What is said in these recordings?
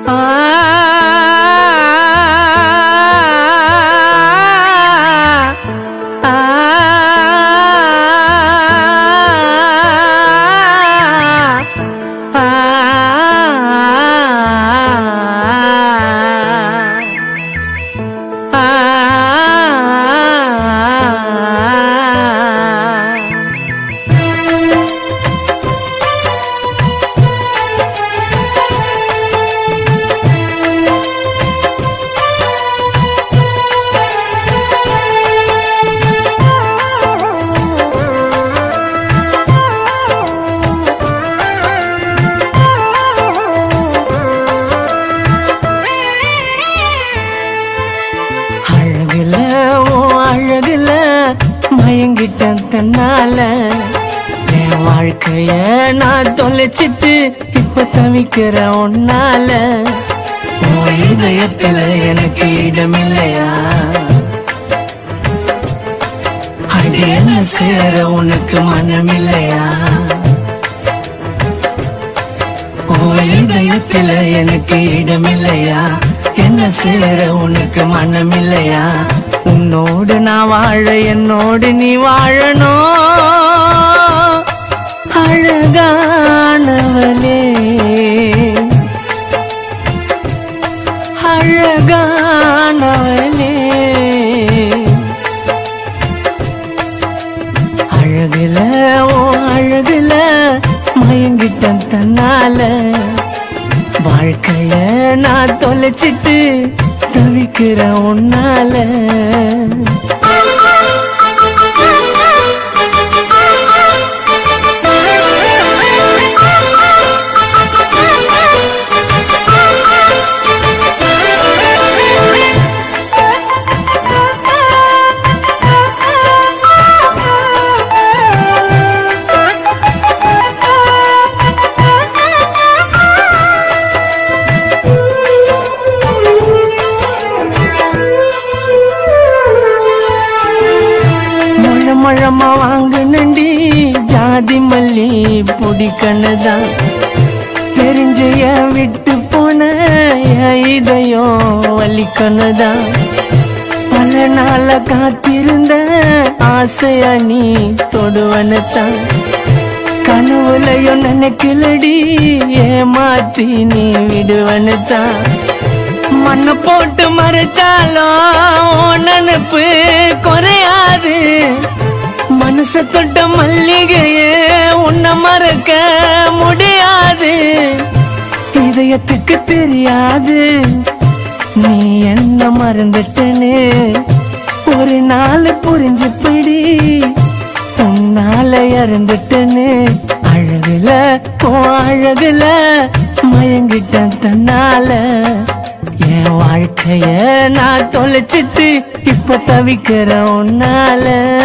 அழகுல ஓ அழகுல மயங்கிட்டேன் தன்னால என் வாழ்க்கைய நான் தொலைச்சிட்டு இப்ப தவிக்கிற ஒன்னால உன் இதயத்துல எனக்கு இடமில்லையா அடி என்ன சேர உனக்கு மனமில்லையா உன் இதயத்துல எனக்கு இடமில்லையா என்ன சேர உனக்கு மனமில்லையா உன்னோடு நான் வாழ என்னோடு நீ வாழணும் அழகானவளே அழகானவளே அழகுல ஓ அழகுல மயங்கிட்டேன் தன்னால வாழ்க்கைய நான் தொலைச்சிட்டு தவிக்கிற உன்னால முழ முழமா வாங்குனண்டி ஜாதி மல்லி பிடிக்கணுதான் தெரிஞ்ச என் விட்டு போன என் இதயம் வலிக்கணுதான் பல நாள காத்திருந்த ஆசையா நீ தொடுவனத்தான் கனவுலையும் நினைக்கலடி ஏமாத்தி நீ விடுவனத்தான் மண்ணு போட்டு மறைச்சாலும் உன் நினைப்பு குறையாது மனச தொட்ட மல்லிகையே உன்னை மறக்க முடியாது இதயத்துக்கு தெரியாது நீ என்ன மறந்துட்டனே ஒரு நாள் புரிஞ்சுப்படி உன்னால இறந்துட்டனே அழகுல ஓ அழகுல மயங்கிட்டேன் தன்னால என் வாழ்க்கைய நான் தொலைச்சிட்டு இப்ப தவிக்கிற உன்னால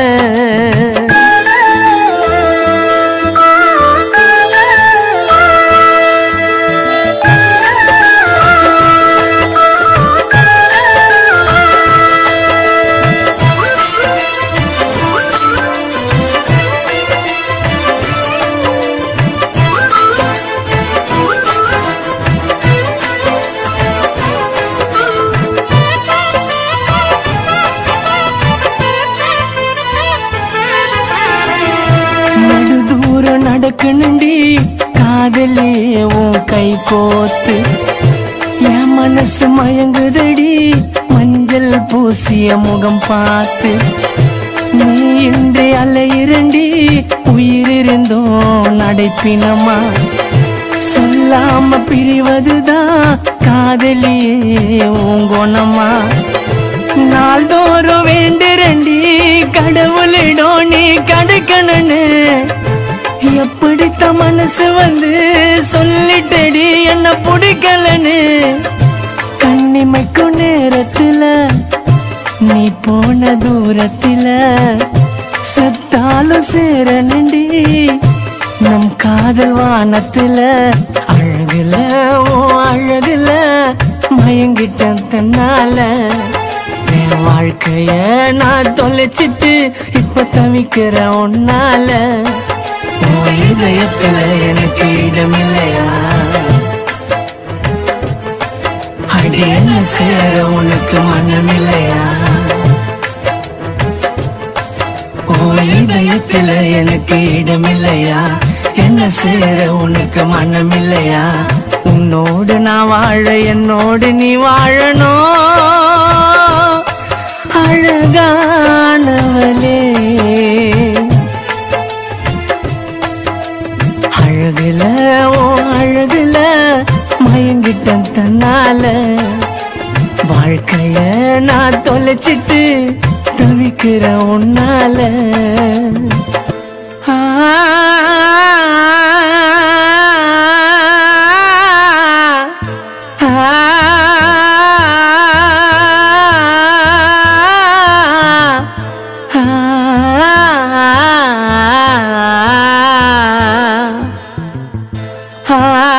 நடு தூரம் நடக்கணுண்டி காதலே உன் கை கோத்து என் மனசு மயங்குதடி மஞ்சள் பூசிய முகம் பார்த்து நீ இன்றி அலையிரண்டி உயிரிருந்தோம் நடைப்பினமா சொல்லாம பிரிவதுதான் காதலியே உன் குணமா நாள்தோறும் வேண்டுரண்டி கடவுளிடம் நீ கிடைக்கணும்னு எப்படித்த மனசு வந்து சொல்லிட்டடி என்ன பிடிக்கலன்னு கண்ணிமைக்கும் நேரத்துல நீ போன தூரத்துல செத்தாலும் சேரணுண்டி நம் காதல் வானத்துல அழகுல ஓ அழகுல மயங்கிட்டேன் தன்னால என் வாழ்க்கைய நான் தொலைச்சிட்டு இப்ப தவிக்கிற உன்னால உன் இதயத்துல எனக்கு இடமில்லையா அடி என்ன சேர உனக்கு மனமில்லையா ஓ இதயத்துல எனக்கு இடமில்லையா என்ன சேர உனக்கு மனமில்லையா உன்னோடு நான் வாழ என்னோடு நீ வாழணும் அழகானவளே அழகுல ஓ அழகுல மயங்கிட்டேன் தன்னால வாழ்க்கைய நான் தொலைச்சிட்டு தவிக்கிற உன்னால ஆ, ஆ, ஆ,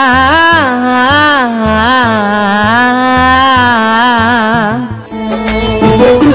ஆ.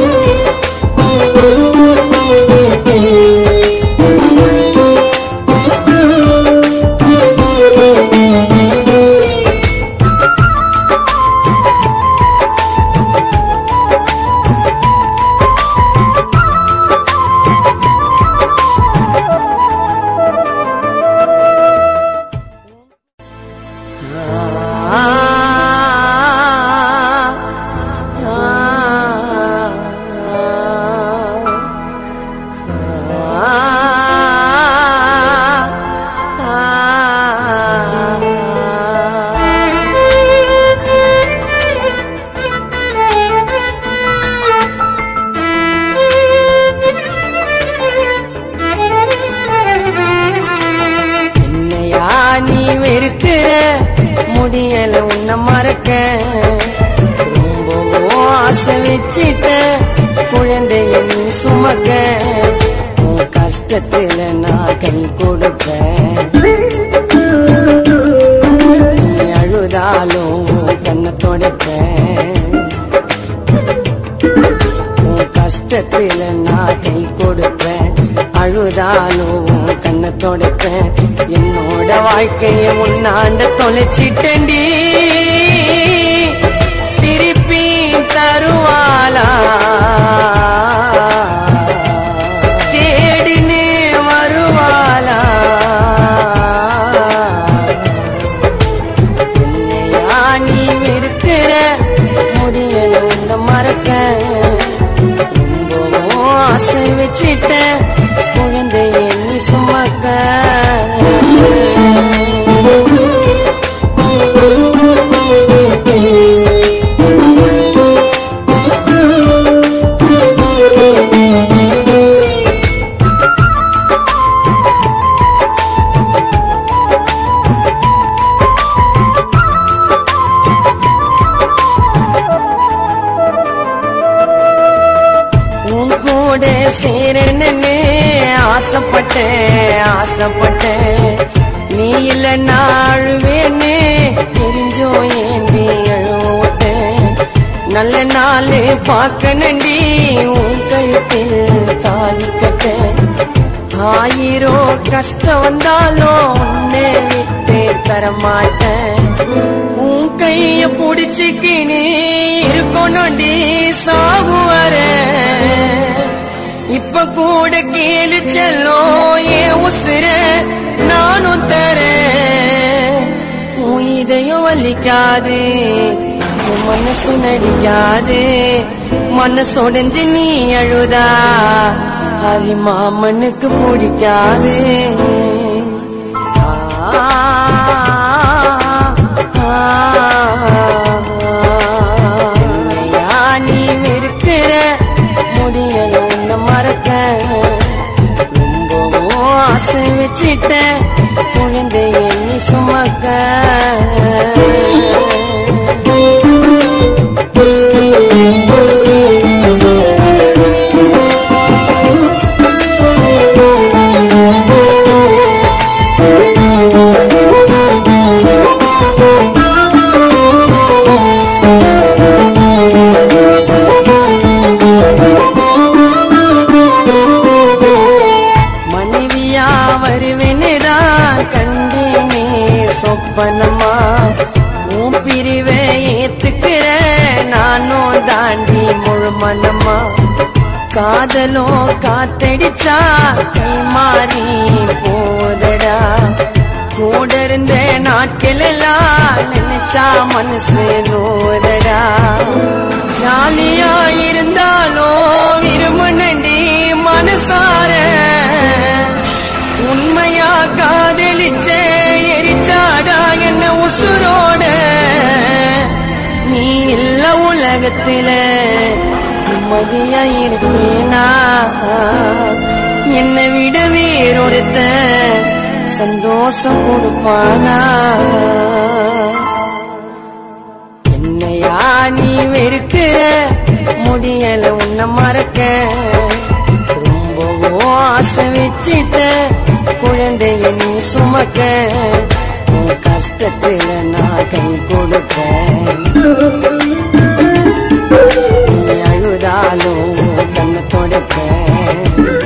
என்னையா நீ வெறுக்கிற முடியல உன்னை மறக்க ரொம்பவும் ஆசை வச்சிட்ட குழந்தைய நீ சுமக்க உன் கஷ்டத்துல நான் கை கொடுப்பேன் நீ அழுதாலும் உன் கண்ணை துடைப்பேன் உன் கஷ்டத்துல நான் கை கொடுப்பேன் அழுதாலும் உன் கண்ணை தொடைப்பேன் என்னோட வாழ்க்கைய முன்னாண்ட தொலைச்சிட்டண்டி திருப்பி தருவாளா தேடினே வருவாளா என்னையா நீ இருக்கிற முடியல உன்னை மறக்க ரொம்பவும் ஆசை வச்சிட்ட குழந்தைய நீ சுமக்க உன் கூட சேரணுன்னு ஆசைப்பட்டேன் ஆசைப்பட்டேன் நீ இல்ல நாழுவேன்னு தெரிஞ்சோ ஏண்டி அழுவிட்டேன் நல்ல நாள் பார்க்கணுண்டி உன் கழுத்தில் தாலி கட்ட ஆயிரம் கஷ்டம் வந்தாலும் உன்னை விட்டு தரமாட்டேன் உன் கைய புடிச்சுக்கினே இருக்கணும்டி சாகு வர இப்ப கூட கேளு செல்லும் ஏன் உசுர நானும் தரேன் உன் இதயம் வலிக்காது உன் மனசு நடிக்காது மனசொடைஞ்சு நீ அழுதா ஹரி மாமனுக்கு பிடிக்காது ஆ, ஆ, என்னையா நீ இருக்கிற முடியல உன்னை மறக்க ரொம்பவும் ஆசை வச்சிட்ட குழந்தைய நீ சுமக்க மனைவியா வருவேனுதான் கண்டேனே சொப்பனமா அன்பை ஏத்துக்கிற நானும் தாண்டி முழு மனமா காதலோ காத்தடிச்சா கை மாறி போதடா கூட இருந்த நாட்கள் எல்லாம் நினைச்சா மனசு நோதடா ஜாலியா இருந்தாலோ விரும்புனண்டி மனசார உண்மையா காதலிச்ச எரிச்சாடா என்ன உசுரோட நீ இல்ல உலகத்தில நிம்மதியா இருப்பேனா என்னை விட வேறொருத்த சந்தோஷம் கொடுப்பானா என்னையா நீ வெறுக்கிற முடியல உன்னை மறக்க ரொம்பவும் ஆசை வச்சிட்ட குழந்தைய நீ சுமக்க உன் கஷ்டத்துல நான் கை கொடுப்பேன் நீ அழுதாலும் உன் கண்ணை தொடப்பேன்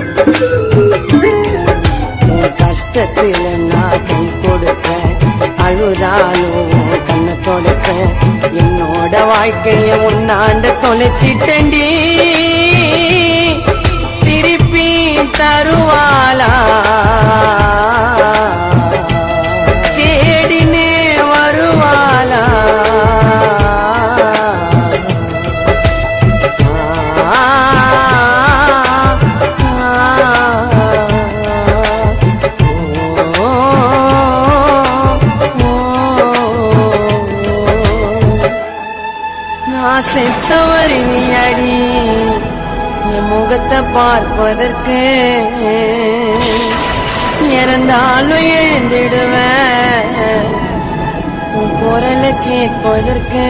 உன் கஷ்டத்துல நான் கை கொடுப்பேன் அழுதாலும் உன் கண்ணை தொடப்பேன் என்னோட வாழ்க்கைய உன்னாண்ட தொலைச்சிட்டண்டி திருப்பி தருவாளா தேடினே வருவாளா நான் செத்தவரி அடி என் முகத்தை பார்ப்பதற்கு இறந்தாலும் எழுந்திடுவேன் உன் குரலை கேட்பதற்கு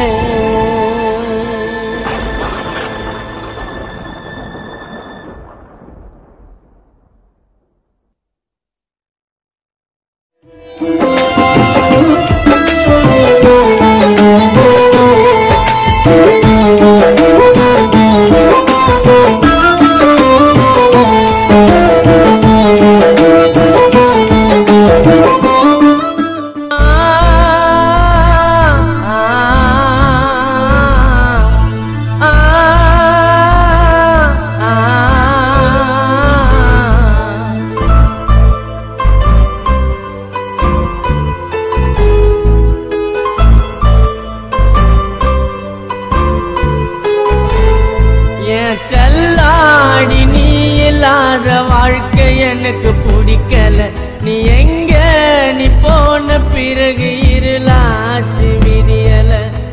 என் செல்லாடி நீ இல்லாத வாழ்க்கை எனக்கு பிடிக்கல நீ எங்க நீ போன பிறகு இருளாச்சு விடியல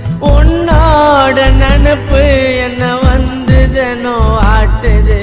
உன்னோட நினப்பு என்ன வந்ததனோ ஆட்டுது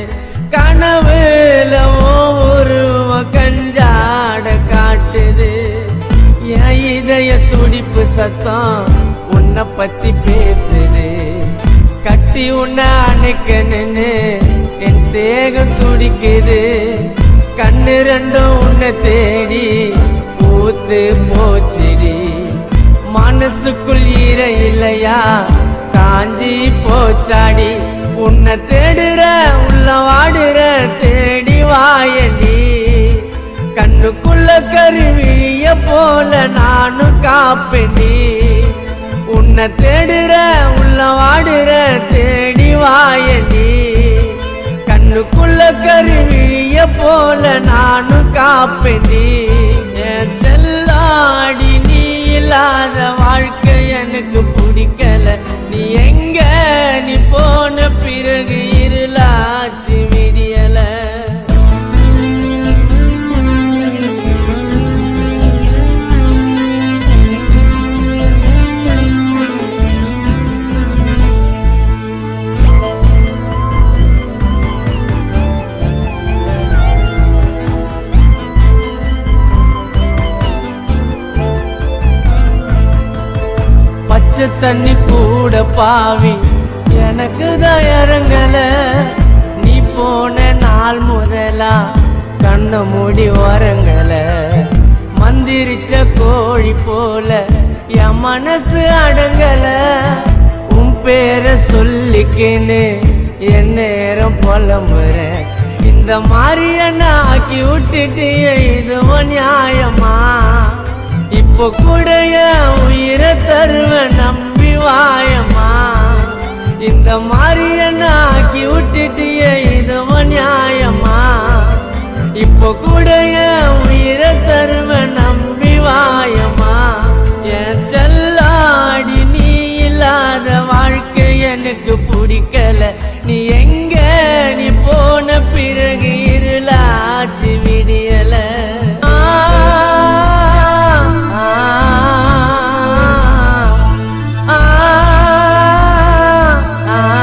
கனவுல ஒருவ கஞ்சாட காட்டுது என் இதய துடிப்பு சத்தம் உன்னை பத்தி பேசுது கட்டி உன்னை அணைக்கணுன்னு என் தேகம் துடிக்குது கண்ணு ரெண்டும் உன்னை தேடி பூத்து போச்சுடி மனசுக்குள் ஈர இல்லையா காஞ்சி போச்சாடி உன்னை தேடுற உள்ள வாடுற தேடி வாயடி கண்ணுக்குள்ள கருவிழிய போல நானும் காப்பேன்டி உன்னை தேடுற உள்ள வாடுற தேடி வாயடி கண்ணுக்குள்ள கருவிழிய போல நானும் காப்பேன்டி என் செல்லாடி நீ இல்லாத வாழ்க்கை எனக்கு பிடிக்கல நீ எங்க நீ போன பிறகு இருளாச்சு விடியல பச்சை தண்ணி கூட பாவி எனக்கு தான் இறங்கல நீ போன நாள் முதலா கண்ண மூடி வரங்கல மந்திரிச்ச கோழி போல என் மனசு அடங்கல உன் பேரை சொல்லிக்கின்னு என் நேரம் புலம்புறேன் இந்த மாதிரி என்ன ஆக்கி விட்டுட்டு இதுவும் நியாயமா இப்ப இப்போ கூட என் உயிரை தருவேன் நம்பி வாயம்மா இந்த மாதிரி என்ன ஆக்கி விட்டுட்டியே இதுவும் நியாயமா இப்போ கூட என் உயிரை தருவேன் நம்பி வாயம்மா என் செல்லாடி நீ இல்லாத வாழ்க்கை எனக்கு பிடிக்கல நீ எங்க நீ போன பிறகு இருளாச்சு விடியல ஆ, ஆ, ஆ, ஆ, ஆ.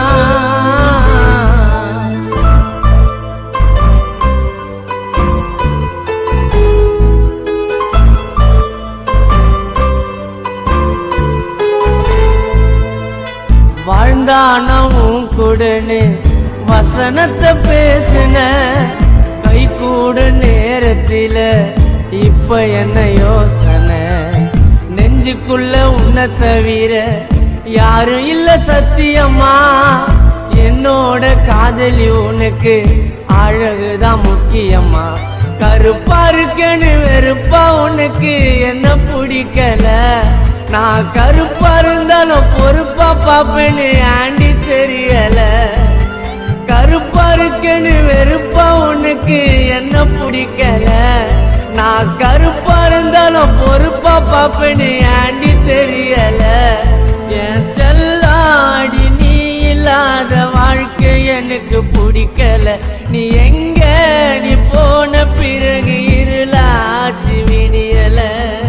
வாழ்ந்தானவும் கூடனு வசனத்தை பேசின கை கூட நேரத்தில இப்ப என்ன யோசனை நெஞ்சுக்குள்ள உன்னை தவிர யாரும் இல்ல சத்தியமா என்னோட காதலி உனக்கு அழகுதான் முக்கியமா கருப்பா இருக்கேன்னு வெறுப்பா உனக்கு என்ன பிடிக்கல நான் கருப்பா இருந்தாலும் பொறுப்பா பாப்பேன்னு ஆண்டி தெரியல கருப்பா இருக்கேன்னு வெறுப்பா உனக்கு என்ன பிடிக்கல நான் கருப்பா இருந்தாலும் பொறுப்பா பாப்பேன்னு ஆண்டி தெரியல என் செல்லாடி நீ இல்லாத வாழ்க்கை எனக்கு பிடிக்கல நீ எங்க நீ போன பிறகு இருளாச்சு விடியல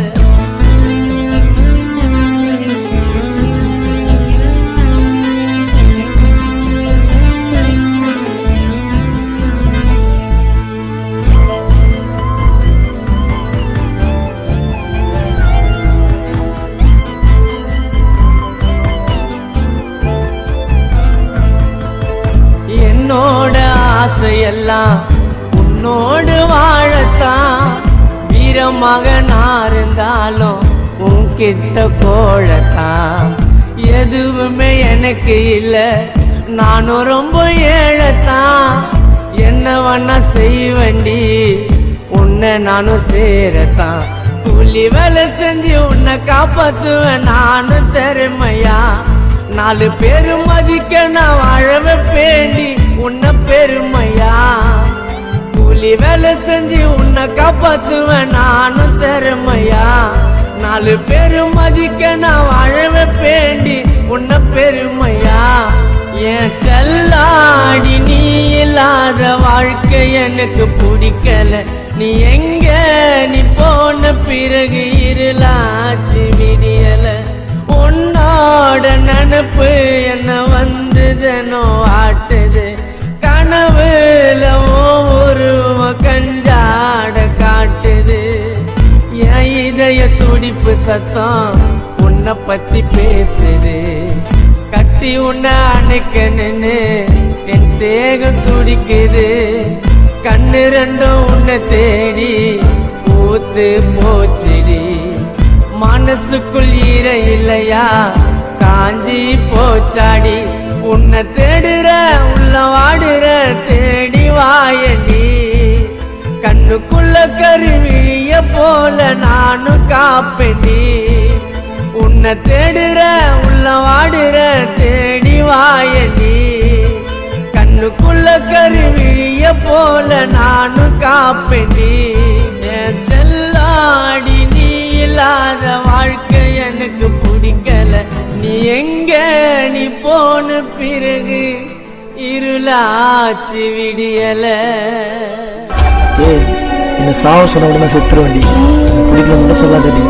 என்னோட ஆசையெல்லாம் உன்னோடு வாழத்தான் வீரமகனா இருந்தாலும் உன்கிட்ட கோழத்தான் எதுவுமே எனக்கு இல்ல நானும் ரொம்ப ஏழத்தான் என்ன வேணா செய்வண்டி உன்னை நானும் சேரத்தான் கூலி வேலை செஞ்சு உன்னை காப்பாத்துவேன் நானும் திறமையா நாலு பேரு மதிக்க நான் வாழவே பேண்டி உன்னை பெருமையா கூலி வேலை செஞ்சு உன்னை காப்பாத்துவேன் நானும் திறமையா நாலு பேரு மதிக்க நான் வாழவே பேண்டி உன்னை பெருமையா என் செல்லாடி நீ இல்லாத வாழ்க்கை எனக்கு பிடிக்கல நீ எங்க நீ போன பிறகு இருளாச்சு விடியல உன்னோட நினப்பு என்ன வந்ததுனோ ஆட்டுது கனவுல உருவ கஞ்சாட காட்டுது என் இதய துடிப்பு சத்தம் உன்னை பத்தி பேசுது கட்டி உன்னை அணைக்கணுன்னு என் தேகம் துடிக்குது கண்ணு ரெண்டும் உன்னை தேடி பூத்து போச்சுடி மனசுக்குள் ஈர இல்லையா காஞ்சி போச்சாடி உன்னை தேடுற உள்ள வாடுற தேடி வாயண்டி கண்ணுக்குள்ள கருவிழிய போல நானும் காப்பேண்டி உன்னை தேடுற உள்ள வாடுற தேடி வாயண்டி கண்ணுக்குள்ள கருவிழிய போல நானும் காப்பேண்டி என் செல்லாடி நீ இல்லாத வாழ்க்கை எனக்கு பிடிக்கல நீ எங்க நீ போன பிறகு இருளாச்சு விடியல ஏய் என்ன சாவ சொன்ன உடனே செத்துற வண்டி குடிக்கல மட்டும் சொல்லாதடி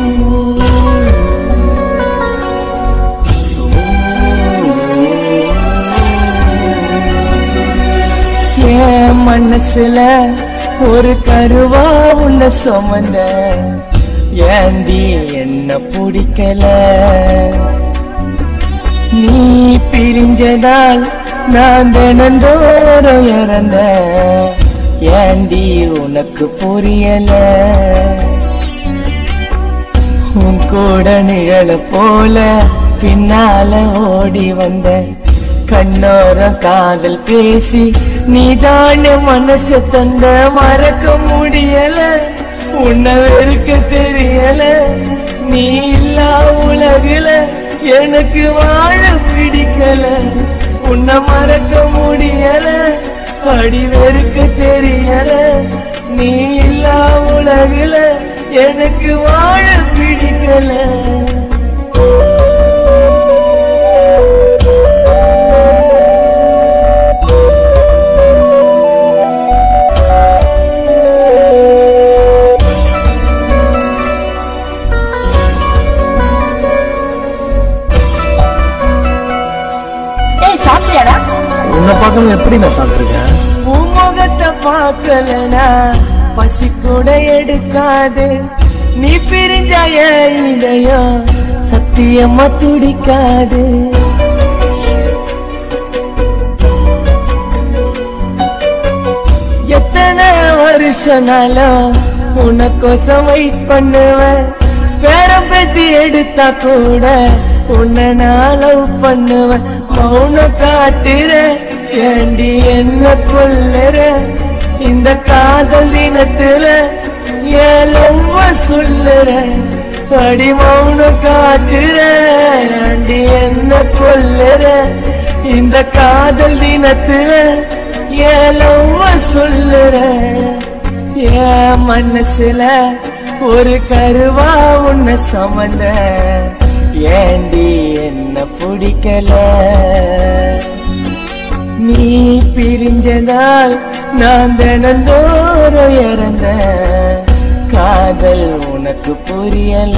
என் மனசுல ஒரு கருவா உன்ன சுமந்த ஏண்டி என்ன பிடிக்கல நீ பிரிஞ்சதால் நான் தினந்தோறும் இறந்த ஏண்டி உனக்கு புரியல உன் கூட நிழல போல பின்னால ஓடி வந்த கண்ணோர காதல் பேசி நீதான மனசு தந்த மறக்க முடியல உன்னை வெறுக்க தெரியல நீ இல்லா உலகுல எனக்கு வாழ பிடிக்கல உன்னை மறக்க முடியல அடி வெறுக்க தெரியல நீ இல்லா உலகுல எனக்கு வாழ பிடிக்கல ஏய் சாப்பிட்டியாடா உன்னை பார்க்காம எப்படி நான் சாப்பிட்டுருக்கேன் உன் முகத்தை பார்க்கலனா பசி கூட எடுக்காது நீ பிரிஞ்சா என் இதயம் சத்தியமா துடிக்காது எத்தனை வருஷனாலும் உனக்கோசம் வெயிட் பண்ணுவேன் பேரம் பேத்தி எடுத்தா கூட உன்னை நான் லவ் பண்ணுவேன் மௌனம் காட்டுற ஏண்டி என்ன கொல்லுற இந்த காதல் தினத்துல ஏன் லவ்வ சொல்லுற அடி மௌனம் காட்டுற ஏண்டி என்ன கொல்லுற இந்த காதல் தினத்துல ஏன் லவ்வ சொல்லுற என் மனசுல ஒரு கருவா உன்னை சமந்த ஏண்டி என்ன பிடிக்கல நீ பிரிஞ்சதால் நான் தினந்தோறும் இறந்த காதல் உனக்கு புரியல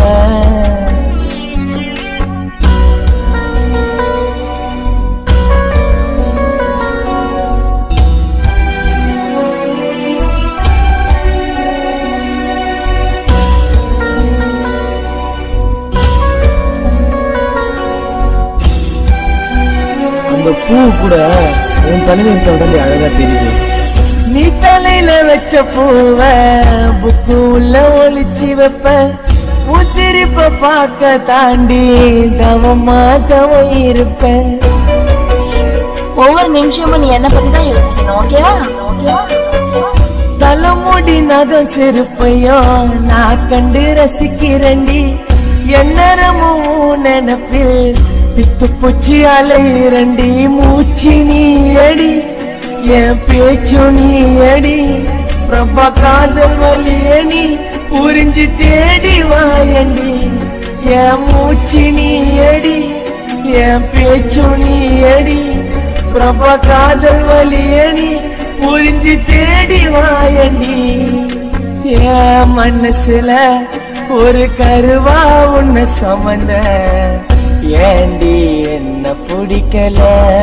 அந்த பூ கூட உன் தலைவன் தோட்டலி அழகா தெரியுது நீ தலையில வச்ச பூவ புக்கு உள்ள ஒளிச்சு வைப்ப உன் சிரிப்ப பார்க்க தாண்டி தவமா தவம் இருப்பேன் ஒவ்வொரு நிமிஷமும் நீ என்ன பத்தி தான் யோசிக்கணும் ஓகேவா ஓகேவா தலைமுடி நகம் செருப்பையும் நான் கண்டு ரசிக்கிறண்டி எந்நேரமும் உன் நினப்பில் பித்து பூச்சி அலையிரண்டி மூச்சு நீ அடி என் பேச்சு நீ அடி பிரபா காதல் வலியணி புரிஞ்சு தேடி வாயண்டி என் மூச்சு நீ அடி என் பேச்சு நீ அடி பிரபா காதல் வலியணி புரிஞ்சு தேடி வாயண்டி என் மனசுல ஒரு கருவா உன்னை சமந்த ஏண்டி என்ன பிடிக்கல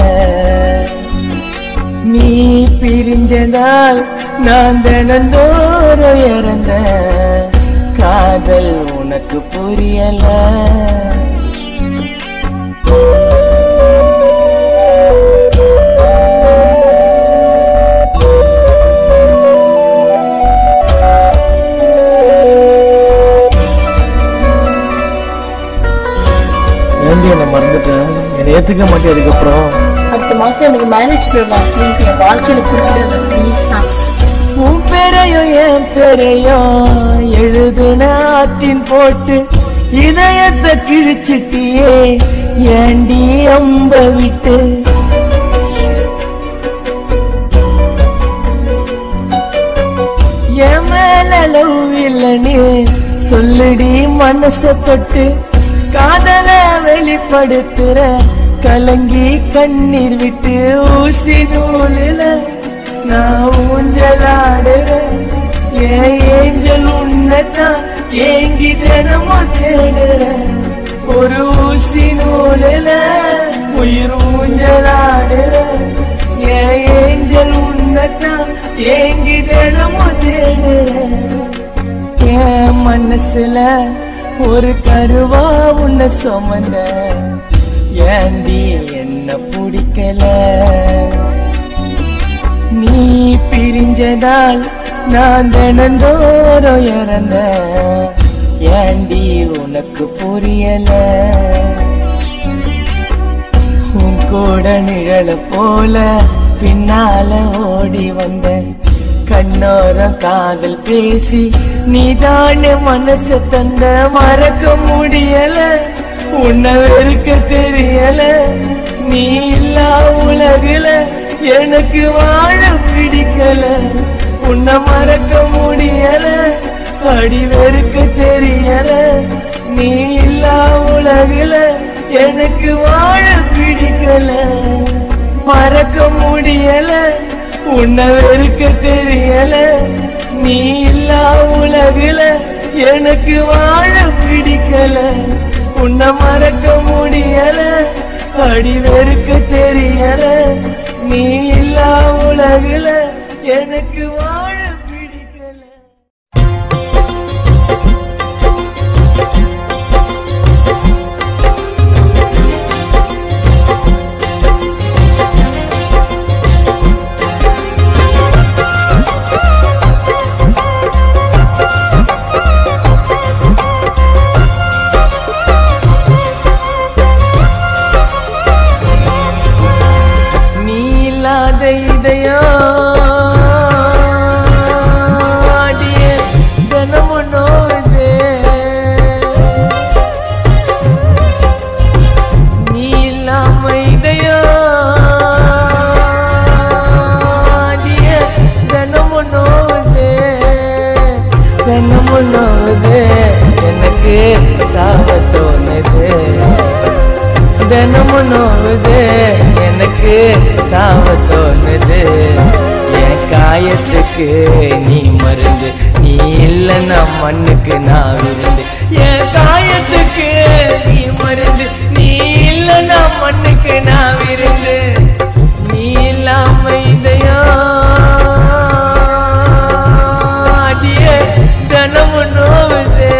நீ பிரிஞ்சதால் நான் தினந்தோறும் இறந்த காதல் உனக்கு புரியல ஏண்டி என்ன மறந்துட்டேன் என்னை ஏத்துக்க மாட்டேன் அதுக்கப்புறம் அடுத்த மாசம் எனக்கு மேரேஜ் ப்ரோக்ராம் ப்ளீஸ் என் வாழ்க்கையில குறுக்கிடுறது ப்ளீஸ் நான் உன் பேரையும் என் பேரையும் எழுதுன ஆத்தின் போட்டு இதயத்தை கிழிச்சிட்டியே ஏண்டி அம்ப விட்டு என் மேல லவ் இல்லனே சொல்லுடி மனச தொட்டு காதல வெளிப்படுத்துற கலங்கி கண்ணீர் விட்டு ஊசி நூலில நான் ஊஞ்சலாடுறேன் என் ஏஞ்சல் உன்னதான் ஏங்கி தினமும் தேடுறேன் ஒரு ஊசி நூலில உயிர் ஊஞ்சலாடுறேன் என் ஏஞ்சல் உன்னதான் ஏங்கி தினமும் தேடுறேன் என் மனசுல ஒரு கருவா உன்னை சுமந்த ஏண்டி என்ன பிடிக்கல நீ பிரிஞ்சதால் நான் தினந்தோறும் இறந்த ஏண்டி உனக்கு புரியல உன் கூட நிழல போல பின்னால ஓடி வந்த கண்ணோரம் காதல் பேசி நீதானே மனசு தந்த மறக்க முடியல உன்னை வெறுக்க தெரியல நீ இல்லா உலகுல எனக்கு வாழ பிடிக்கல உன்னை மறக்க முடியல அடி வெறுக்க தெரியல நீ இல்லா உலகுல எனக்கு வாழ பிடிக்கல மறக்க முடியல உன்னை வெறுக்க தெரியல நீ இல்லா உலகுல எனக்கு வாழ பிடிக்கல உன்னை மறக்க முடியல அடி வெறுக்க தெரியல நீ இல்லா உலகுல எனக்கு வாழ பிடிக்கல நீ இல்லாத இதயம் அடியே தினமும் நோவுது நீ இல்லாம இதயம் அடியே தினமும் நோவுது தினமும் நோவுது எனக்கு சாவ தோணுது தினமும் நோவுது எனக்கு சாவ தோணுது என் காயத்துக்கு நீ மருந்து நீ இல்லைன்னா மண்ணுக்கு நான் விருந்து என் காயத்துக்கு நீ மருந்து நீ இல்லைன்னா மண்ணுக்கு நான் விருந்து நீ இல்லாம இதயம் அடியே தினமும் நோவுது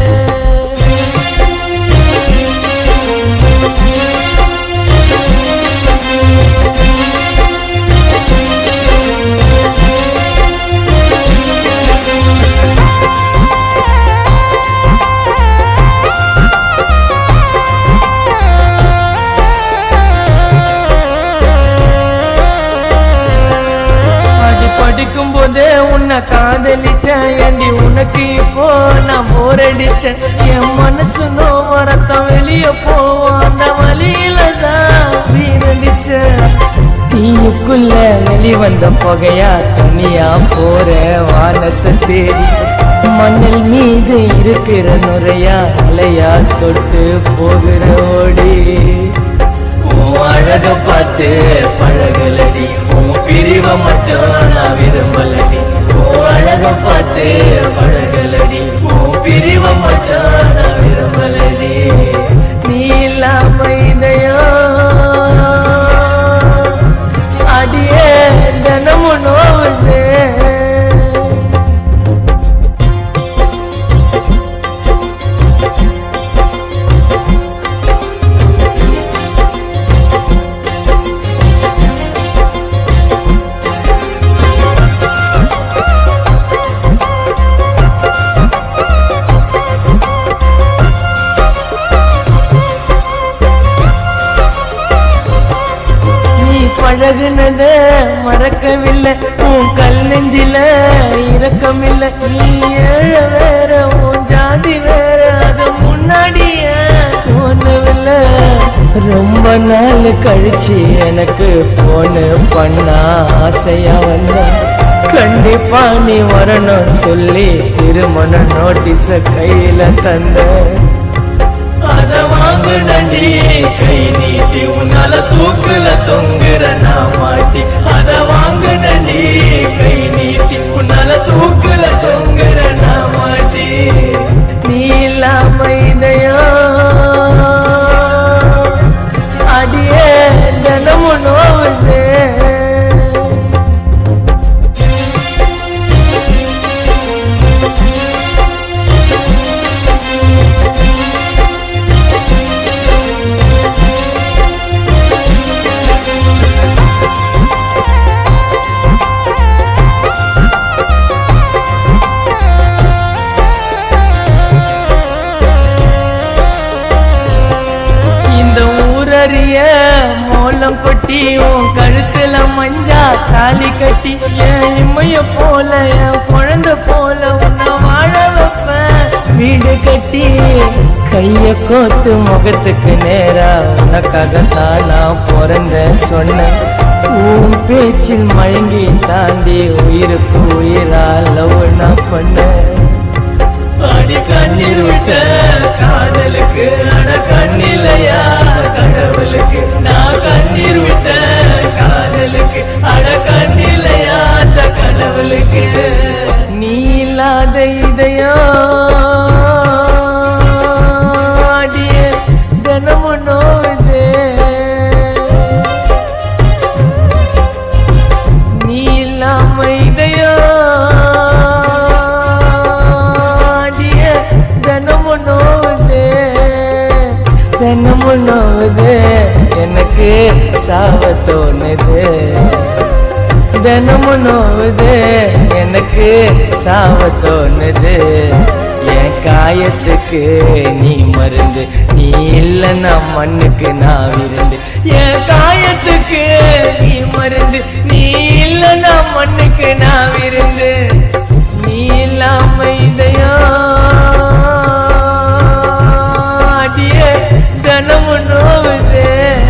அடி படிக்கும் போதே உன்னை காதலிச்சேன் ஏண்டி உனக்கு இப்போ நான் போரடிச்சேன் என் மனசு நோவரத்தம் வெளிய போவோம் அந்த வழியில தான் வீரடிச்சேன் தீயுக்குள்ள வெளிவந்த புகையா தனியா போற வானத்தை தேடி மண்ணில் மீது இருக்கிற நுரையா அலையா தொட்டு போகிற ஓடி உன் அழக பார்த்து பழகலடி உன் பிரிவ மட்டும் நான் விரும்பலடி உன் அழக பார்த்து பழகலடி உன் பிரிவ மட்டும் நான் விரும்பலடி நீ இல்லாம இதயம் அடியே தினமும் நோவுது நீ பழகுனத மறக்கவில்லை உன் கல் நெஞ்சில இரக்கமில்லை நீ ஏழ வேற உன் ஜாதி வேற அது முன்னாடியே தோணவில்லை ரொம்ப நாள் கழிச்சு எனக்கு போன பண்ணா ஆசையா வந்த கண்டிப்பா நீ வரணும் சொல்லி திருமண நோட்டீஸ கையில தந்த அத வாங்கு நண்டி கை நீட்டி உன்னால தூக்குல தொங்குற நான் மாட்டி அத வாங்கு நண்டி கை நீட்டி உன்னால தூக்குல தொங்குற நான் மாட்டி நீ இல்லாம இதயம் அடியே தினமும் நோவுது இந்த ஊரறிய மோளம் கொட்டி உன் கழுத்துல மேல மஞ்சா தாலி கட்டி என் இம்மைய போல என் குழந்தை போல உன்னை வாழ வைப்பேன் வீடு கட்டி கைய கோத்து முகத்துக்கு நேரா உனக்காகத்தான் நான் பிறந்த சொன்னேன் உன் பேச்சில் மயங்கி தாண்டி உயிருக்கு உயிரா லவ் நான் பண்ணேன் அடி கண்ணீர் விட்ட காதலுக்கு அட கண்ணிலையா கடவுளுக்கு நான் கண்ணீர் விட்ட காதலுக்கு அட கண்ணிலையா அந்த கடவுளுக்கு நீ இல்லாத இதயம் அடிய தினமும் நோவுதே நீ இல்லாம இதயாடிய தினமும் நோவுது தினமும் நோவுது எனக்கு சாவ தோணுது தினமும் நோவுது எனக்கு சாவ தோணுது என் காயத்துக்கு நீ மருந்து நீ இல்லைன்னா மண்ணுக்கு நான் விருந்து என் காயத்துக்கு நீ மருந்து நீ இல்லைன்னா மண்ணுக்கு நான் விருந்து நீ இல்லாம இதயம் அடிய தினமும் நோவுது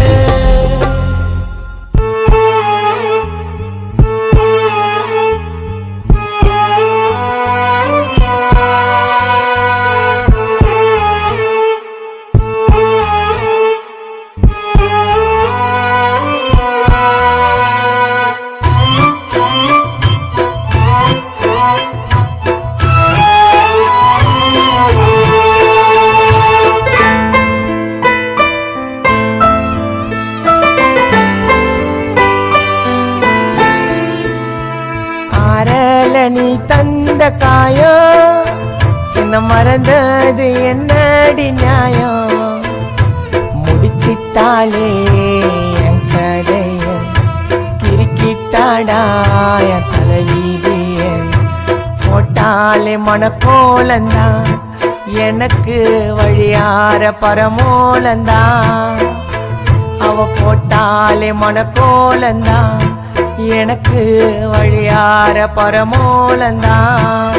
ஆரல நீ தந்த காயம் என்ன மறந்தது என்னடி நியாயம் முடிச்சிட்டாலே என் கதைய கிறுக்கிட்டாடா என் தலைவீதிய போட்டாலே மனக்கோலந்தான் எனக்கு வழியார பரமோலந்தான் அவ போட்டாலே மனக்கோலந்தான் எனக்கு வழியார பரமோலந்தான்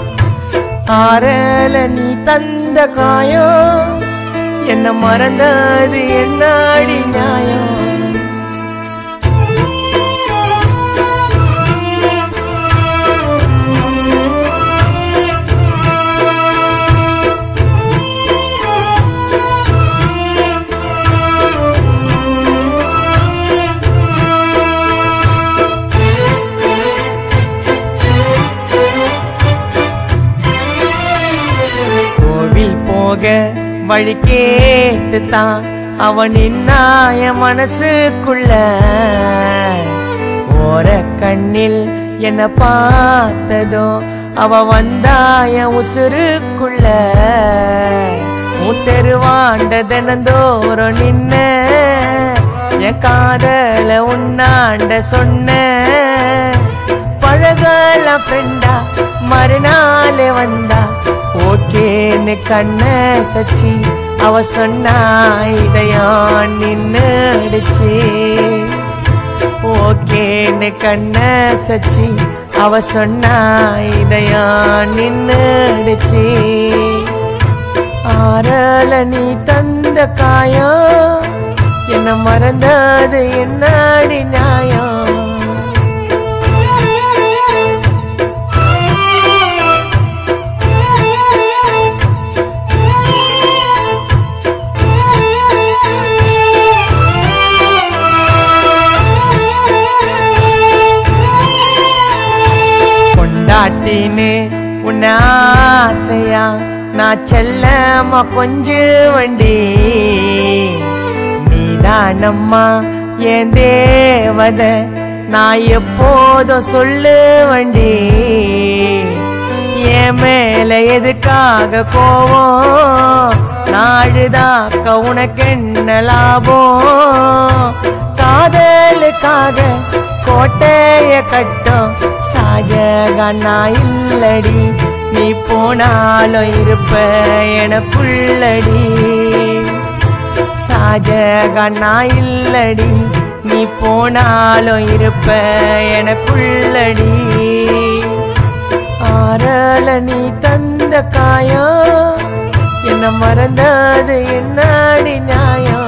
ஆறல நீ தந்த காயம் என்ன மறந்தது என்னாடி நியாயம் கோவில் போக வழி கேட்டு தான் அவன் நின்னாய மனசுக்குள்ள ஓர கண்ணில் என்ன பார்த்ததோ அவ வந்தாய உசுருக்குள்ள முத்தெருவாண்ட தினந்தோறும் நின்ன என் காதல உன்னாண்ட சொன்ன பழகல ஃப்ரெண்டா மறுநாள் வந்தா ஓகேன்னு கண்ண சச்சி அவ சொன்னா இதயம் நின்னுடுச்சு ஓகேன்னு கண்ண சச்சி அவ சொன்னா இதயம் நின்னுடுச்சு ஆறல நீ தந்த காயம் என்ன மறந்தது என்னாடி நியாயம் கொண்டாட்டின்னு உன்னை ஆசையா நான் செல்லம்மா கொஞ்சு வண்டி நீதானம்மா என் தேவத நான் எப்போதும் சொல்லு வண்டி என் மேல எதுக்காக கோவம் நாடுதாக்க உனக்கு என்ன லாபம் காதலுக்காக கோட்டைய கட்டும் ஷாஜகான் நான் இல்லடி நீ போனாலும் இருப்ப எனக்குள்ளடி ஷாஜகான் நான் இல்லடி நீ போனாலும் இருப்ப எனக்குள்ளடி ஆறல நீ தந்த காயம் என்ன மறந்தது என்னடி நியாயம்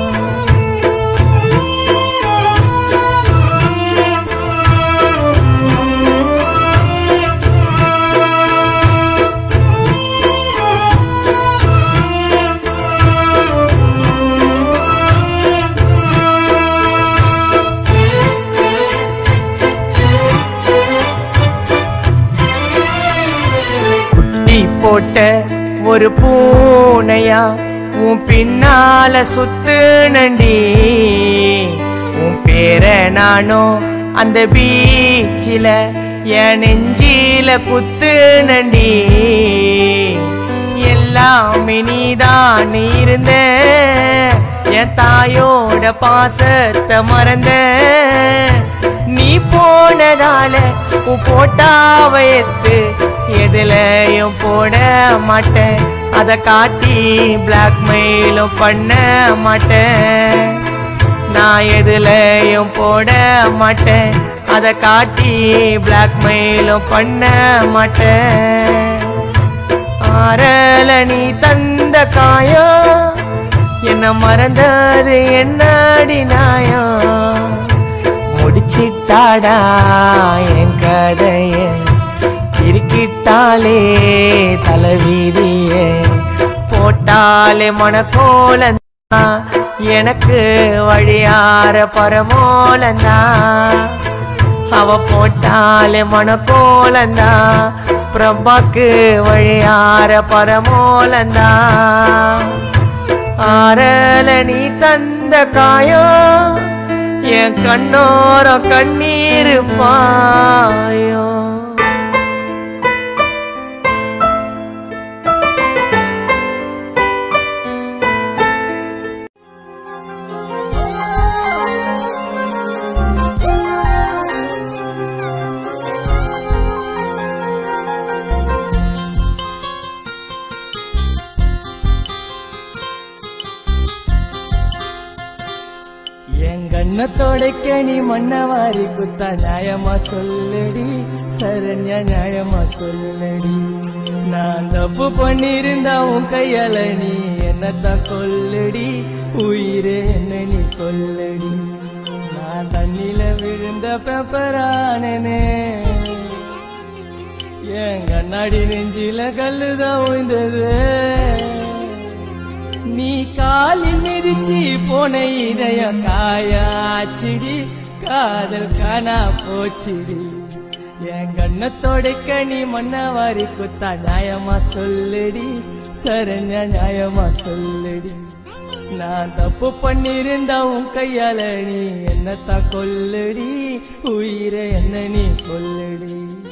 குட்டி போட்ட ஒரு பூனையா உன் பின்னால சுத்துனண்டி உன் பேர நானும் அந்த பீச்சில என் நெஞ்சில குத்துனண்டி எல்லாமே நீதான் இருந்த என் தாயோட பாசத்தை மறந்த நீ போனதால உன் போட்டாவ எத்து எதுலயும் போட மாட்டேன் அத காட்டி பிளாக்மெயிலும் பண்ண மாட்டேன் நான் எதுலயும் போட மாட்டேன் அத காட்டி பிளாக்மெயிலும் பண்ண மாட்டேன் ஆறல நீ தந்த காயம் என்ன மறந்தது என்னடி நாயம் முடிச்சிட்டாடா என் கதைய இருக்கிட்டாலே தலைவீதியே போட்டாலே மனக்கோலந்தா எனக்கு வழியார பரமோலந்தா அவ போட்டாலே மனக்கோலந்தா பிரபாக்கு வழியார பரமோலந்தா ஆறல நீ தந்த காயம் என் கண்ணோர கண்ணீர் பாயும் என் கண்ணத்தோடைக்க நீ மண்ணவாரி குத்தா நியாயமா சொல்லடி சரண்யா நியாயமா சொல்லடி நான் தப்பு பண்ணிருந்தா உன் கையால நீ என்னத்தான் கொல்லடி உயிரே என்ன நீ கொல்லடி நான் தண்ணில விழுந்த பேப்பரானே என் கண்ணாடி நெஞ்சில கல்லுதான் உய்ந்தது நீ காலில் மிதிச்சு போன இதய காயாச்சிடி காதல் காணா போச்சிடி என் கண்ணத்தோடைக்க நீ மண்ணவாரி குத்தா நியாயமா சொல்லடி சரண்யா நியாயமா சொல்லடி நான் தப்பு பண்ணிருந்தா உன் கையால நீ என்னத்தான் கொல்லடி உயிரை என்ன நீ கொல்லடி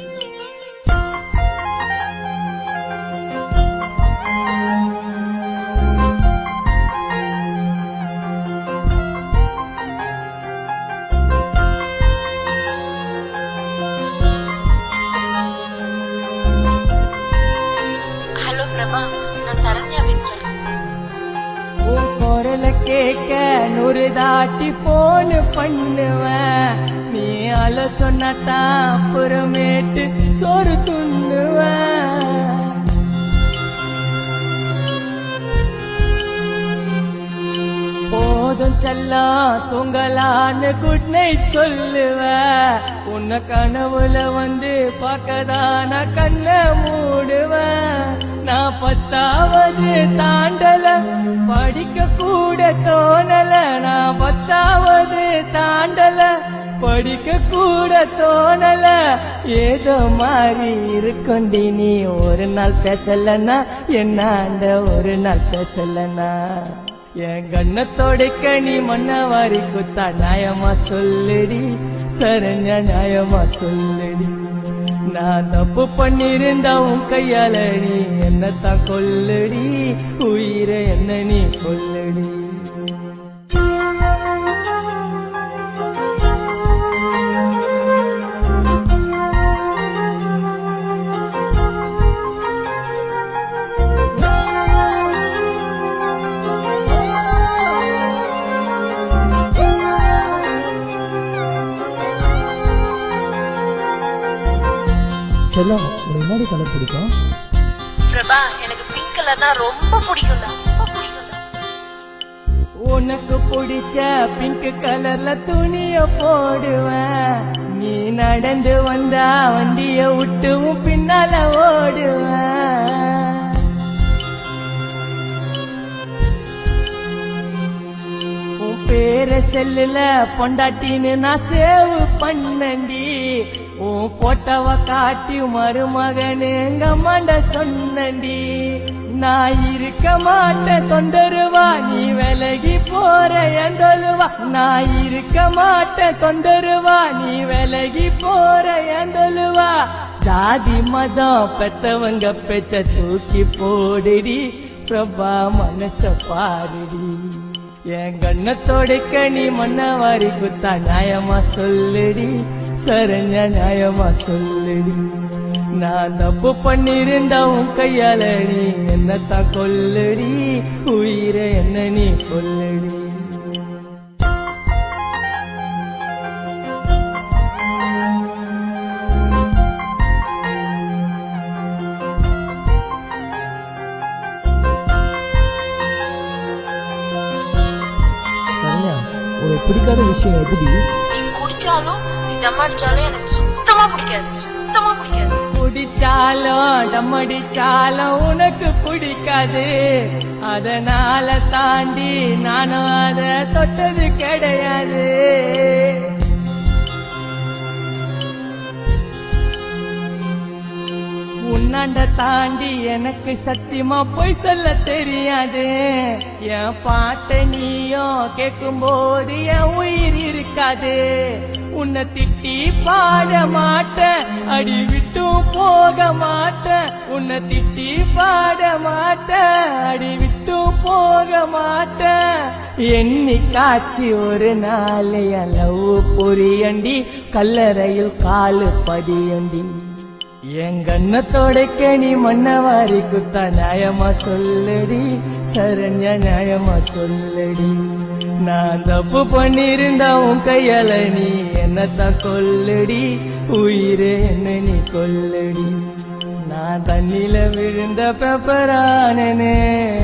ஹலோ பிரபா நான் சரண்யா பேசுறேன் உன் குரல கேட்க நூறு தாட்டி போன் பண்ணுவேன் நீ அல சொன்னதான் அப்புறமேட்டு சோறு துண்ணுவேன் போதும் செல்லம் தூங்கலான்னு குட் நைட் சொல்லுவேன் உன்னை கனவுல வந்து பார்க்கதான் நான் கண்ணை மூடுவேன் நான் பத்தாவது தாண்டல படிக்க கூட தோணல நான் பத்தாவது தாண்டல படிக்க கூட தோணல ஏதோ மாறி இருக்குண்டி நீ ஒரு நாள் பேசலன்னா என்னாண்ட ஒரு நாள் பேசலன்னா என் கண்ணத்தோடைக்க நீ மண்ண வாரி குத்தா நியாயமா சொல்லுடி சரண்யா நியாயமா சொல்லுடி நான் தப்பு பண்ணிருந்தா உன் கையால நீ என்னத்தான் கொல்லுடி உயிரை என்ன நீ கொல்லுடி செல்லம் உனக்கு என்னடி கலர் பிடிக்கும் பிரபா எனக்கு பிங்க் கலர்னா ரொம்ப பிடிக்கும்டா ரொம்ப பிடிக்கும்டா உனக்கு பிடிச்ச பிங்க் கலர்ல துணிய போடுவேன் நீ நடந்து வந்தா வண்டிய விட்டு உன் பின்னால ஓடுவேன் உன் பேர செல்லுல பொண்டாட்டின்னு நான் சேவ் பண்ணண்டி உன் போட்டோவ காட்டி மருமகனு எங்க அம்மாண்ட சொன்னண்டி நான் இருக்க மாட்டேன் தொந்தருவா நீ விலகி போற எந்தொழுவா நான் இருக்க மாட்டேன் தொந்தருவா நீ விலகி போற எந்தொழுவா ஜாதி மதம் பெத்தவங்க பெச்ச தூக்கி போடுடி பிரபா மனச பாருடி என் கண்ணத்தோடைக்க நீ மண்ண வாரி குத்தா நியாயமா சொல்லுடி சரண்யா நியாயமா சொல்லுடி நான் தப்பு பண்ணிருந்தா உன் கையால நீ என்னத்தான் கொல்லுடி உயிரை என்ன நீ கொல்லுடி சரண்யா உனக்கு பிடிக்காத விஷயம் எதுடி நீ குடிச்சாலும் நீ தம் அடிச்சாலும் எனக்கு சுத்தமா பிடிக்காது சுத்தமா பிடிக்காது குடிச்சாலும் டம்மடிச்சாலும் உனக்கு பிடிக்காது அதனால தாண்டி நானும் அத தொட்டது கிடையாது உன்னாண்ட தாண்டி எனக்கு சத்தியமா பொய் சொல்ல தெரியாது என் பாட்ட நீயும் கேட்கும் போது என் உயிர் இருக்காது உன்னை திட்டி பாட மாட்டேன் அடி விட்டும் போக மாட்டேன் உன்னை திட்டி பாட மாட்டேன் அடி விட்டும் போக மாட்டேன் எண்ணி காட்சி ஒரு நாள் என் லவ் பொரியண்டி கல்லறையில் காலு பதியண்டி என் கண்ணத்தோடைக்க நீ மண்ண வாரி குத்தா நியாயமா சொல்லடி சரண்யா நியாயமா சொல்லடி நான் தப்பு பண்ணிருந்தா உன் கையால நீ என்னத்தான் கொல்லுடி உயிரே என்ன நீ கொல்லுடி நான் தண்ணில விழுந்த பெப்பரானனே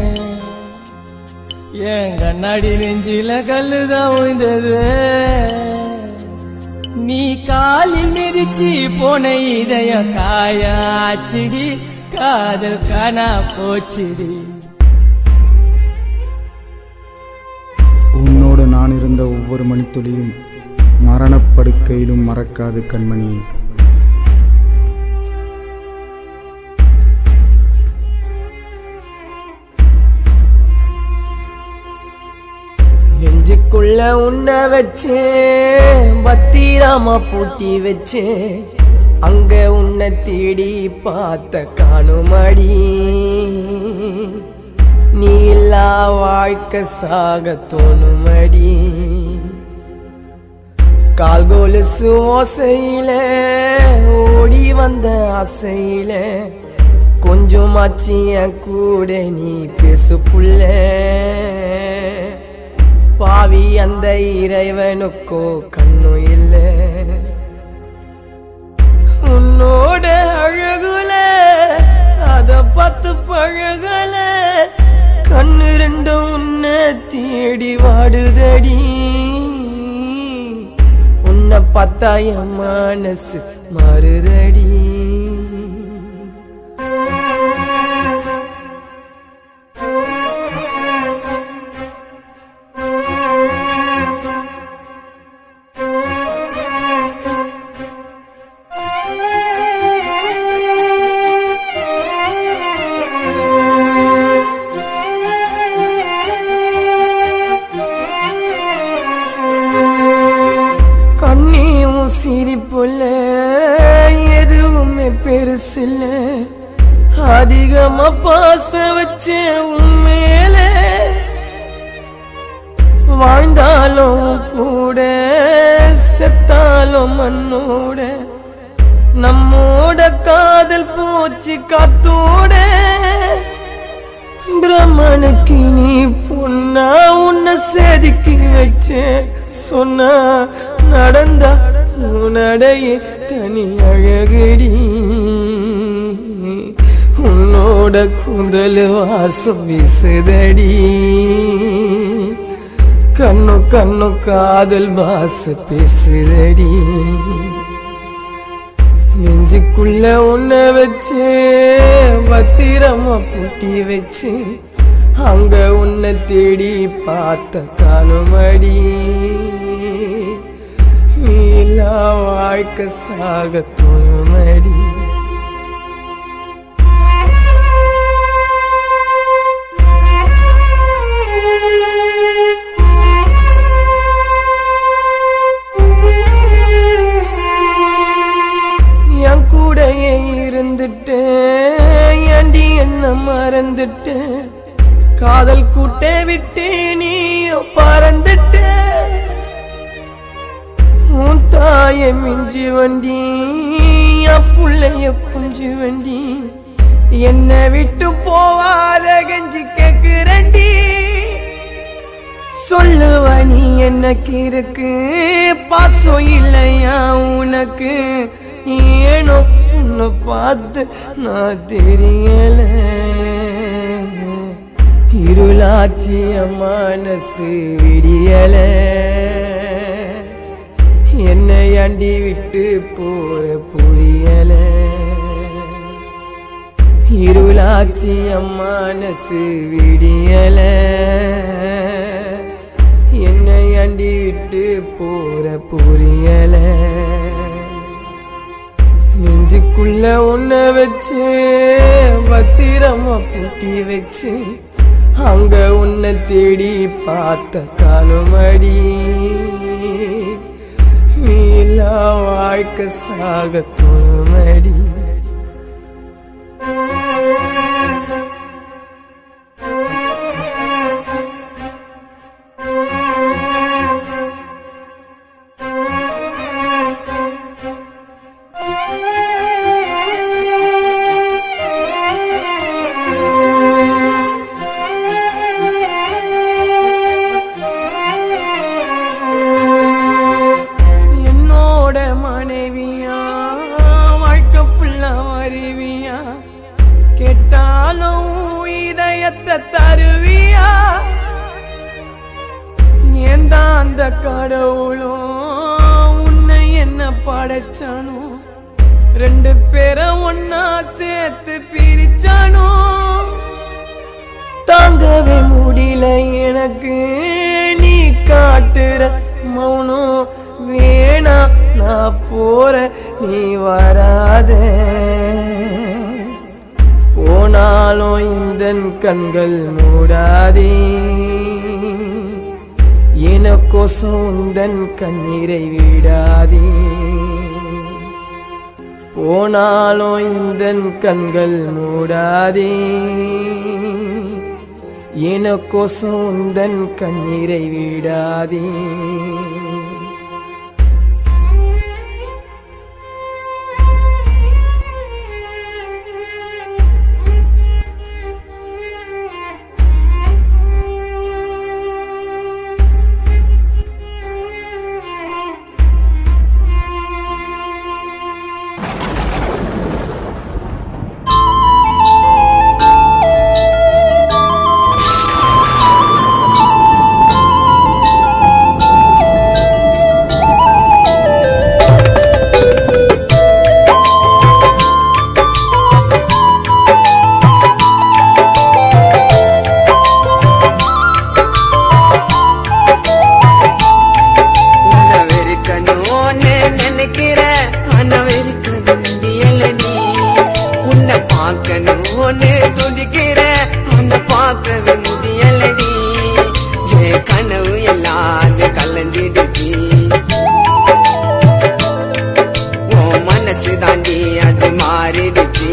என் கண்ணாடி நெஞ்சில கல்லுதான் உய்ந்தது நீ காலில் மிதிச்சு போன இதய காயாச்சிடி காதல் காணா போச்சுடி உன்னோடு நான் இருந்த ஒவ்வொரு மணித்துளியும் மரணப்படுக்கையிலும் மறக்காது கண்மணி நெஞ்சுக்குள்ள உன்னை வச்சே பத்திராம பூட்டி வச்சே அங்க உன்னை தேடி பார்த்த காணுமடி நீ இல்லா வாழ்க்கை சாக தோணுமடி கால் கொலுசு ஓசையில ஓடி வந்த ஆசையில கொஞ்சமாச்சு என் கூட நீ பேசு புள்ள பாவி அந்த இறைவனுக்கோ கண்ணும் இல்ல உன்னோட அழகுல அத பார்த்து பழகல கண்ணு ரெண்டும் உன்னை தேடி வாடுதடி உன்னை பார்த்தா என் மனசு மாறுதடி கண்ணியும் சிரிப்புல எதுவுமே பெருசில்ல அதிகமா பாச வச்சேன் உண்மையில வாழ்ந்தாலும் கூட செத்தாலும் மண்ணோட நம்மோட காதல் போச்சு காத்தோட பிரம்மனுக்கு நீ பொண்ணா உன்னை செதுக்கி வச்சேன் சொன்னா நடந்தா உன்னடைய தனி அழகடி உன்னோட கூந்தல் வாசம் வீசுதடி கண்ணு கண்ணு காதல் பாச பேசுதடி நெஞ்சுக்குள்ள உன்னை வச்சு பத்திரமா பூட்டி வச்சு அங்க உன்னை தேடி பார்த்த காணுமடி நீலா வாழ்க்கை சாக தோணுமடி என் கூடயே இருந்துட்டு ஏண்டி என்ன மறந்துட்டு காதல் கூட்டை விட்டு நீயும் பறந்துட்ட உன் தாய மிஞ்சி வண்டி என் புள்ளைய குஞ்சு வண்டி என்னை விட்டு போவாத கஞ்சி கேக்குறண்டி சொல்லுவ நீ எனக்கு இருக்கு பாசம் இல்லையா உனக்கு ஏனோ உன்னை பார்த்து நான் தெரியல இருளாச்சி என் மனசு விடியல என்னை அண்டி விட்டு போற புரியல இருளாச்சி என் மனசு விடியல என்னை அண்டி விட்டு போற புரியல நெஞ்சுக்குள்ள உன்னை வச்சு பத்திரமா பூட்டி வச்சு அங்க உன்னை தேடி பார்த்த காலமடி மீளா வாழ்க்கை சாக தோணுமடி என்னோட மனைவியா வாழ்க்கை ஃபுல்லா வருவியா கேட்டாலும் இதயத்தை தருவியா ஏந்த அந்த கடவுளும் உன்னை என்ன படைச்சானோ ரெண்டு பேரை ஒன்னா சேர்த்து பிரிச்சானோ தாங்கவே முடியல எனக்கு நீ காட்டுற மௌனம் வேணா நான் போற நீ வராத போனாலும் இந்த கண்கள் மூடாதே எனக்கோசம் உந்தன் கண்ணீரை விடாதே போனாலும் இந்த கண்கள் மூடாதே எனக்கோசம் உந்தன் கண்ணீரை விடாதே உன்னை வெறுக்கணும்னு நினைக்கிறேன் ஆனா வெறுக்க முடியலடி உன்னை பார்க்கணும்னு துடிக்கிறேன் ஆனா பார்க்கவே முடியலடி என் கனவு எல்லாம் கலந்துடுச்சு உன் மனசு தாண்டி அது மாறிடுச்சு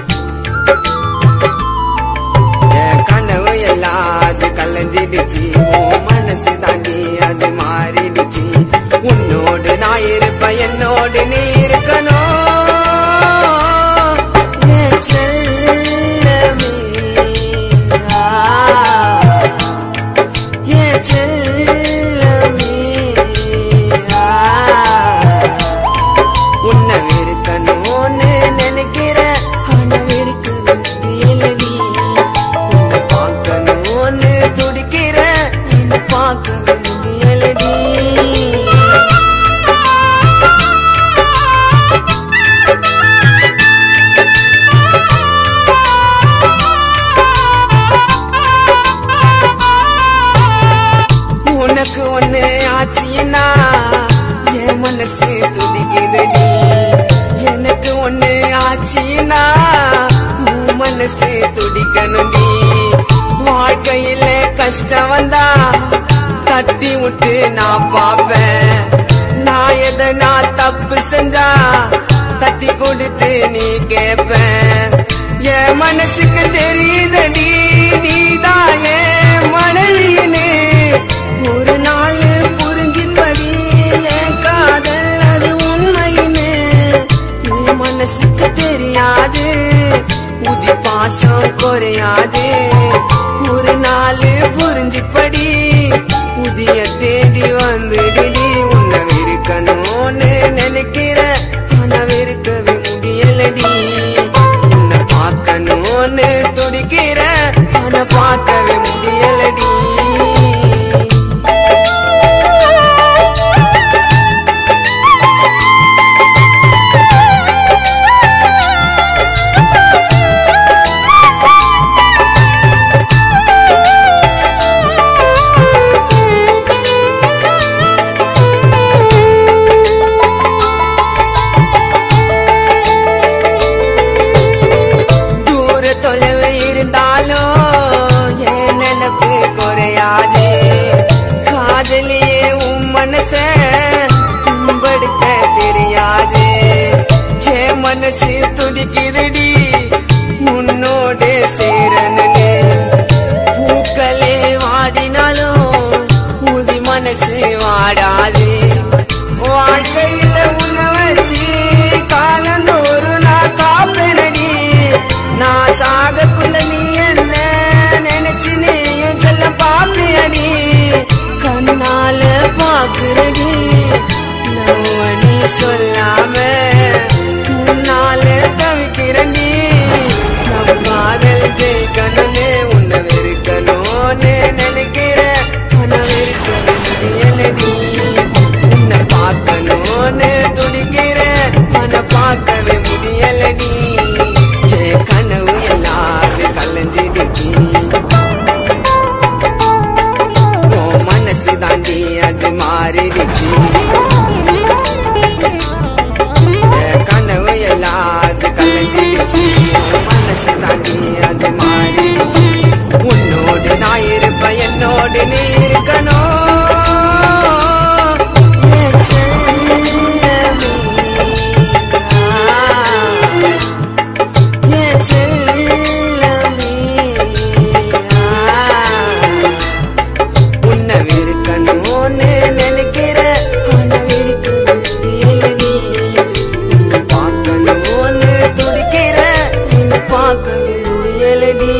என் கனவு எல்லாம் அது கலைஞ்சிடுச்சு உன் மனசு தாண்டி அது மாறிடுச்சு உன்னோடு நான் இருப்பேன் என்னோடு நீ இருக்கணும் என் செல்லமே. ஆ, என் செல்லமே. ஆ, உனக்கு ஒண்ணு ஆச்சுன்னா என் மனசு துடிக்குதடி எனக்கு ஒண்ணு ஆச்சுன்னா உன் மனசு துடிக்கணும்டி வாழ்க்கையில கஷ்டம் வந்தா தட்டி விட்டு நான் பாப்பேன் நான் எதனா தப்பு செஞ்சா தட்டி கொடுத்து நீ கேப்ப என் மனசுக்கு தெரியுதடி நீதான் என் மனைவின்னு ஒரு நாள் புரிஞ்சுப்படி என் காதல் அது உண்மைன்னு என் மனசுக்கு தெரியாது உதி பாசம் குறையாது ஒரு நாள் புரிஞ்சுப்படி புதிய தேடி வந்துடுடி உன்னை இருக்கணும்னு நினைக்கிற ஆனா வெறுக்கவே முடியலடி உன்னை பார்க்கணும்னு துடிக்கிற ஆனா பார்க்கவே முடியலடி தூர தொலைவு இருந்தாலும் என் நினைப்பு குறையாது காதலியே உன் மனச கும்படுக்க தெரியாது என் மனசு துடிக்குதுடி உன்னோடு சேரனே பூக்களே வாடினாலும் உதி மனசு வாடாது வாழ்க்கையில உன்னை வச்சு காலந்தோறு நான் காப்பேனடி நான் சாகக்குள்ள நீ என்ன நினைச்சு நீ என் செல்ல பாப்பியடி கண்ணால பாக்குறடி நம்ம நீ சொல்லாம உன்னால தவிக்கிறடி நம்ம காதல் ஜெயிக்கணும்னு உன்னை வெறுக்கணும்னு நினைக்கிற ஆனா வெறுக்க முடியலடி உன்னை பார்க்கணும்னு துடிக்கிற ஆனா பார்க்கவே முடியலடி என் கனவு எல்லாரும் கலைஞ்சிடுச்சு உன் மனசு தாண்டி அது மாறிடுச்சு என் கனவு எல்லாரும் கலைஞ்சிடுச்சு உன் மனசு தாண்டி அது மாறிடுச்சு உன்னோடு நான் இருப்பேன் என்னோடு நீ இருக்கணும் என் செல்லமே. என் செல்லமே. உன்னை வெறுக்கணும்னு நினைக்கிற ஆனா வெறுக்க முடியலடி உன்னை பார்க்கணும்னு துடிக்கிற உன்னை பார்க்க முடியலடி